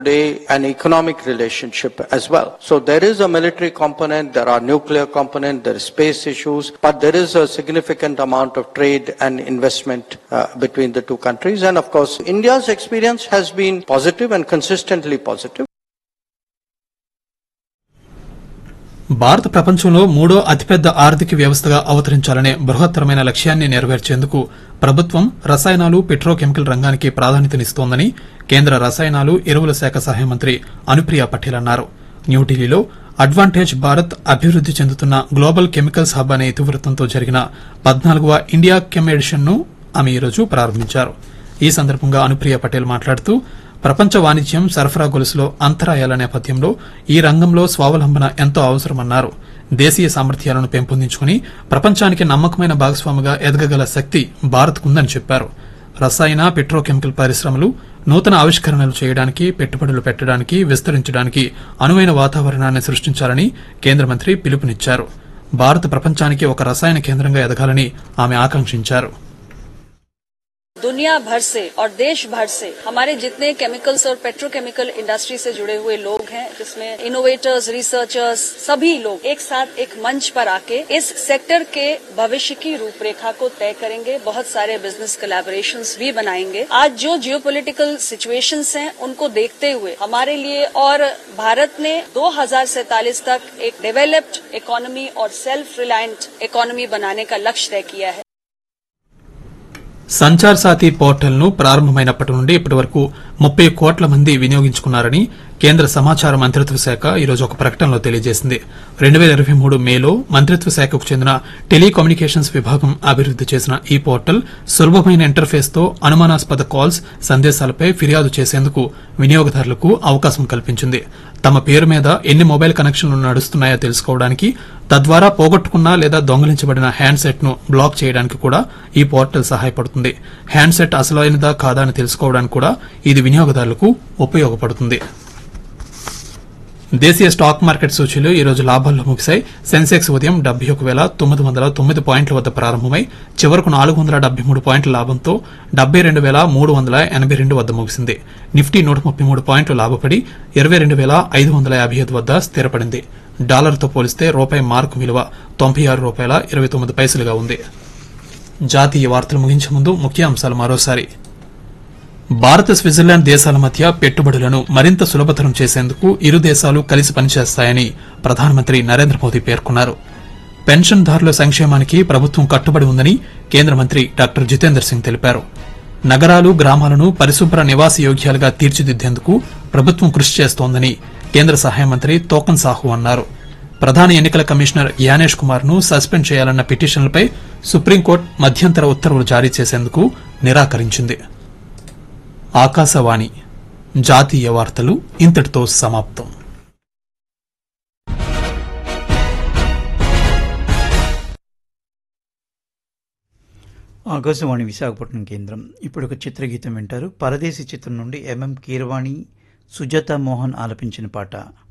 today an economic relationship as well. So there is a military component, there are nuclear component, there is space issues, but there is a significant amount of trade and investment uh, between the two countries. And of course, India's experience has been positive and consistently positive. భారత ప్రపంచంలో మూడో అతిపెద్ద ఆర్థిక వ్యవస్థగా అవతరించాలనే బృహత్తరమైన లక్ష్యాన్ని నెరవేర్చేందుకు ప్రభుత్వం రసాయనాలు petrochemical రంగానికి ప్రాధాన్యతనిస్తోందని కేంద్ర రసాయనాలు ఎరువుల శాఖ సహాయ మంత్రి అనుప్రియ పటేల్ అన్నారు న్యూఢిల్లీలో అడ్వాంటేజ్ భారత్ అభివృద్ది చెందుతున్న గ్లోబల్ కెమికల్స్ హబ్ అనే ఇతివృత్తంతో జరిగిన పద్నాలుగవ ఇండియా కెమ్ ఎడిషన్ ను ఆమె ఈరోజు ప్రారంభించారు ఈ సందర్భంగా అనుప్రియ పటేల్ మాట్లాడుతూ ప్రపంచ వాణిజ్యం సరఫరా గొలుసులో అంతరాయాల నేపథ్యంలో ఈ రంగంలో స్వావలంబన ఎంతో అవసరమన్నారు దేశీయ సామర్థ్యాలను పెంపొందించుకుని ప్రపంచానికి నమ్మకమైన భాగస్వామిగా ఎదగగల శక్తి భారత్కుందని చెప్పారు రసాయన పెట్రోకెమికల్ పరిశ్రమలు నూతన ఆవిష్కరణలు చేయడానికి పెట్టుబడులు పెట్టడానికి విస్తరించడానికి అనువైన వాతావరణాన్ని సృష్టించాలని కేంద్ర మంత్రి పిలుపునిచ్చారు భారత్ ప్రపంచానికి ఒక రసాయన కేంద్రంగా ఎదగాలని ఆమె ఆకాంక్షించారు दुनिया भर से और देश भर से हमारे जितने केमिकल्स और पेट्रोकेमिकल इंडस्ट्री से जुड़े हुए लोग हैं जिसमें इनोवेटर्स रिसर्चर्स सभी लोग एक साथ एक मंच पर आके इस सेक्टर के भविष्य की रूपरेखा को तय करेंगे बहुत सारे बिजनेस कोलैबोरेशन भी बनाएंगे आज जो जियोपॉलिटिकल सिचुएशंस हैं उनको देखते हुए हमारे लिए और भारत ने दो तक एक डेवलप्ड इकोनॉमी और सेल्फ रिलायंट इकोनॉमी बनाने का लक्ष्य तय किया है సంచార్ సాతి పోర్టల్ ను ప్రారంభమైనప్పటి నుండి ఇప్పటి వరకు ముప్పై కోట్ల మంది వినియోగించుకున్నారని కేంద్ర సమాచార మంత్రిత్వ శాఖ ఈరోజు ఒక ప్రకటనలో తెలియజేసింది రెండు వేల ఇరవై మూడు మేలో మంత్రిత్వ శాఖకు చెందిన టెలికమ్యూనికేషన్స్ విభాగం అభివృద్ది చేసిన ఈ పోర్టల్ సులభమైన ఇంటర్ఫేస్ తో అనుమానాస్పద కాల్స్ సందేశాలపై ఫిర్యాదు చేసేందుకు వినియోగదారులకు అవకాశం కల్పించింది తమ పేరు మీద ఎన్ని మొబైల్ కనెక్షన్లు నడుస్తున్నాయో తెలుసుకోవడానికి తద్వారా పోగొట్టుకున్న లేదా దొంగిలించబడిన హ్యాండ్సెట్ ను బ్లాక్ చేయడానికి కూడా ఈ పోర్టల్ సహాయపడుతుంది హ్యాండ్సెట్ అసలైనదా కాదా అని తెలుసుకోవడానికి కూడా ఇది వినియోగదారులకు ఉపయోగపడుతుంది దేశీయ స్టాక్ మార్కెట్ సూచీలు ఈ రోజు లాభాల్లో ముగిశాయి సెన్సెక్స్ ఉదయం డెబ్బై ఒక వేల తొమ్మిది వందల తొమ్మిది పాయింట్ల వద్ద ప్రారంభమై చివరకు నాలుగు వందల డెబ్బై మూడు పాయింట్ల లాభంతో డెబ్బై రెండు వేల మూడు వందల ఎనభై రెండు వద్ద ముగిసింది నిఫ్టీ నూట ముప్పై మూడు పాయింట్లు లాభపడి ఇరవై రెండు వేల ఐదు వందల యాభై ఐదు వద్ద స్థిరపడింది డాలర్తో పోలిస్తే రూపాయి మార్కు విలువ తొంభై ఆరు రూపాయల ఇరవై తొమ్మిది పైసలుగా ఉంది జాతీయ వార్తలు ముగించే ముందు ముఖ్యాంశాలు మరోసారి భారత స్విట్జర్లాండ్ దేశాల మధ్య పెట్టుబడులను మరింత సులభతరం చేసేందుకు ఇరు దేశాలు కలిసి పనిచేస్తాయని ప్రధానమంత్రి నరేంద్ర మోదీ పేర్కొన్నారు పెన్షన్దారుల సంక్షేమానికి ప్రభుత్వం కట్టుబడి ఉందని కేంద్ర మంత్రి డాక్టర్ జితేందర్ సింగ్ తెలిపారు నగరాలు గ్రామాలను పరిశుభ్ర నివాస యోగ్యాలుగా తీర్చిదిద్దేందుకు ప్రభుత్వం కృషి చేస్తోందని కేంద్ర సహాయ మంత్రి తోకన్ సాహు అన్నారు ప్రధాన ఎన్నికల కమిషనర్ యానేష్ కుమార్ ను సస్పెండ్ చేయాలన్న పిటిషన్లపై సుప్రీంకోర్టు మధ్యంతర ఉత్తర్వులు జారీ చేసేందుకు నిరాకరించింది ఆకాశవాణి జాతీయ వార్తలు ఇంతటితో సమాప్తం ఆకాశవాణి విశాఖపట్నం కేంద్రం ఇప్పుడు ఒక చిత్రగీతం వింటారు పరదేశీ చిత్రం నుండి ఎంఎం కీరవాణి సుజాత మోహన్ ఆలపించిన పాట